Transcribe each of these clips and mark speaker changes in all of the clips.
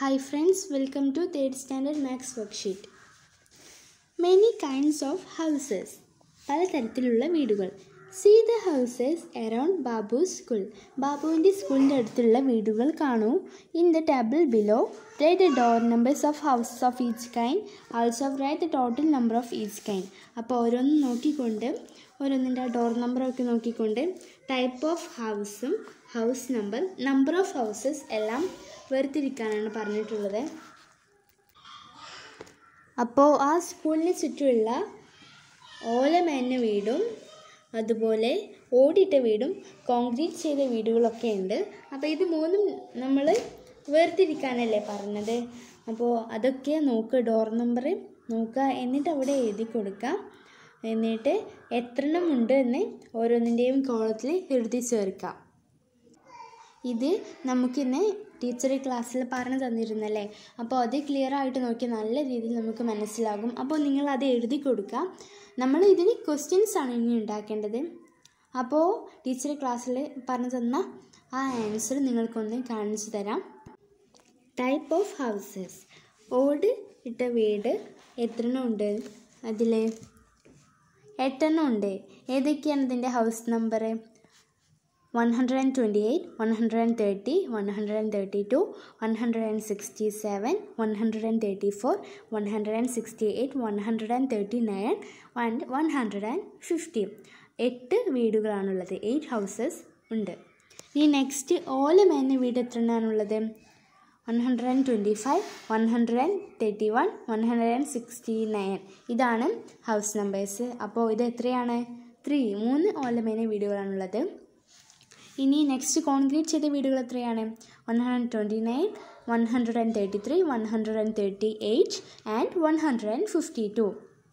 Speaker 1: Hi friends, welcome to 3rd standard max worksheet. Many kinds of houses. പലതരത്തിലുള്ള വീടുകൾ see the houses around Babu school ബാബുവിൻ്റെ സ്കൂളിൻ്റെ അടുത്തുള്ള വീടുകൾ കാണൂ in the table below write the door numbers of houses of each kind also write the total number of each kind അപ്പോൾ ഓരോന്നും നോക്കിക്കൊണ്ട് ഓരോന്നിൻ്റെ ഡോർ നമ്പറൊക്കെ നോക്കിക്കൊണ്ട് ടൈപ്പ് ഓഫ് ഹൗസും house number number of houses എല്ലാം വേർതിരിക്കാനാണ് പറഞ്ഞിട്ടുള്ളത് അപ്പോൾ ആ സ്കൂളിന് ചുറ്റുമുള്ള ഓലമേഞ്ഞ വീടും അതുപോലെ ഓടിട്ട വീടും കോൺക്രീറ്റ് ചെയ്ത വീടുകളൊക്കെ ഉണ്ട് അപ്പോൾ ഇത് മൂന്നും നമ്മൾ വേർതിരിക്കാനല്ലേ പറഞ്ഞത് അപ്പോൾ അതൊക്കെ നോക്കുക ഡോർ നമ്പർ നോക്കുക എന്നിട്ട് അവിടെ എഴുതി കൊടുക്കുക എന്നിട്ട് എത്ര എണ്ണം ഉണ്ട് എന്ന് ഓരോന്നിൻ്റെയും കോളത്തിൽ എഴുതി ചേർക്കാം ഇത് നമുക്കിന്ന് ടീച്ചർ ക്ലാസ്സിൽ പറഞ്ഞു തന്നിരുന്നല്ലേ അപ്പോൾ അത് ക്ലിയർ ആയിട്ട് നോക്കി നല്ല രീതിയിൽ നമുക്ക് മനസ്സിലാകും അപ്പോൾ നിങ്ങൾ അത് എഴുതി കൊടുക്കുക നമ്മൾ ഇതിന് ക്വസ്റ്റ്യൻസ് ആണ് ഇനി ഉണ്ടാക്കേണ്ടത് അപ്പോൾ ടീച്ചർ ക്ലാസ്സിൽ പറഞ്ഞു തന്ന ആ ആൻസർ നിങ്ങൾക്കൊന്ന് കാണിച്ചു തരാം ടൈപ്പ് ഓഫ് ഹൗസസ് ഓട് ഇട്ട വീട് എത്രണ്ണം ഉണ്ട് അതിൽ എട്ടെണ്ണം ഉണ്ട് ഏതൊക്കെയാണ് ഇതിൻ്റെ house number one hundred and twenty eight one hundred and thirty one hundred and thirty two one hundred and sixty seven one hundred and thirty four one hundred and sixty eight one hundred and thirty nine and one hundred and fifty എട്ട് വീടുകളാണുള്ളത് eight houses ഉണ്ട് ഇനി next ഓലമേഞ്ഞ വീട് എത്ര എണ്ണാണുള്ളത് one hundred and twenty five one hundred and thirty one one hundred and sixty nine ഇതാണ് house numbers അപ്പോൾ ഇത് എത്രയാണ് ത്രീ മൂന്ന് ഓലമേഞ്ഞ വീടുകളാണുള്ളത് ഇനി നെക്സ്റ്റ് കോൺക്രീറ്റ് ചെയ്ത വീടുകൾ എത്രയാണ് one hundred twenty nine one hundred and thirty three one hundred and thirty eight and one hundred and fifty two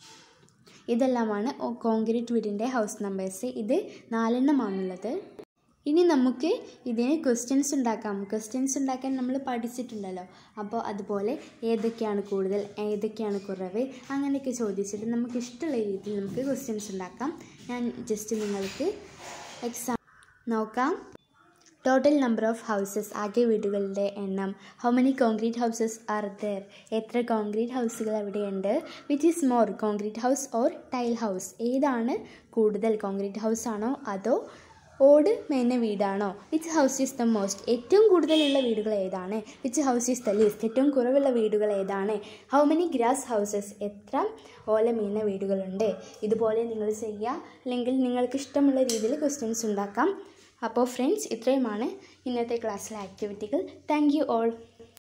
Speaker 1: ഇതെല്ലാമാണ് കോൺക്രീറ്റ് വീടിൻ്റെ ഹൗസ് നമ്പേഴ്സ് ഇത് നാലെണ്ണമാണുള്ളത് ഇനി നമുക്ക് ഇതിന് ക്വസ്റ്റ്യൻസ് ഉണ്ടാക്കാം ക്വസ്റ്റ്യൻസ് ഉണ്ടാക്കാൻ നമ്മൾ പഠിച്ചിട്ടുണ്ടല്ലോ അപ്പോൾ അതുപോലെ ഏതൊക്കെയാണ് കൂടുതൽ ഏതൊക്കെയാണ് കുറവ് അങ്ങനെയൊക്കെ ചോദിച്ചിട്ട് നമുക്ക് ഇഷ്ടമുള്ള രീതിയിൽ നമുക്ക് ക്വസ്റ്റ്യൻസ് ഉണ്ടാക്കാം ഞാൻ ജസ്റ്റ് നിങ്ങൾക്ക് എക്സാം നോക്കാം ടോട്ടൽ നമ്പർ ഓഫ് ഹൗസസ് ആകെ വീടുകളുടെ എണ്ണം how many concrete houses are there എത്ര കോൺക്രീറ്റ് ഹൗസുകൾ അവിടെയുണ്ട് which is more concrete house or tile house ഏതാണ് കൂടുതൽ കോൺക്രീറ്റ് ഹൗസ് ആണോ അതോ ഓട് മേഞ്ഞ വീടാണോ which house is the most ഏറ്റവും കൂടുതലുള്ള വീടുകൾ ഏതാണ് which house is the least ഏറ്റവും കുറവുള്ള വീടുകൾ ഏതാണ് ഹൗ മെനി ഗ്രാസ് ഹൗസസ് എത്ര ഓല മീന വീടുകളുണ്ട് ഇതുപോലെ നിങ്ങൾ ചെയ്യുക അല്ലെങ്കിൽ നിങ്ങൾക്ക് ഇഷ്ടമുള്ള രീതിയിൽ ക്വസ്റ്റ്യൻസ് ഉണ്ടാക്കാം അപ്പോൾ ഫ്രണ്ട്സ് ഇത്രയുമാണ് ഇന്നത്തെ ക്ലാസ്സിലെ ആക്ടിവിറ്റികൾ താങ്ക് യു ഓൾ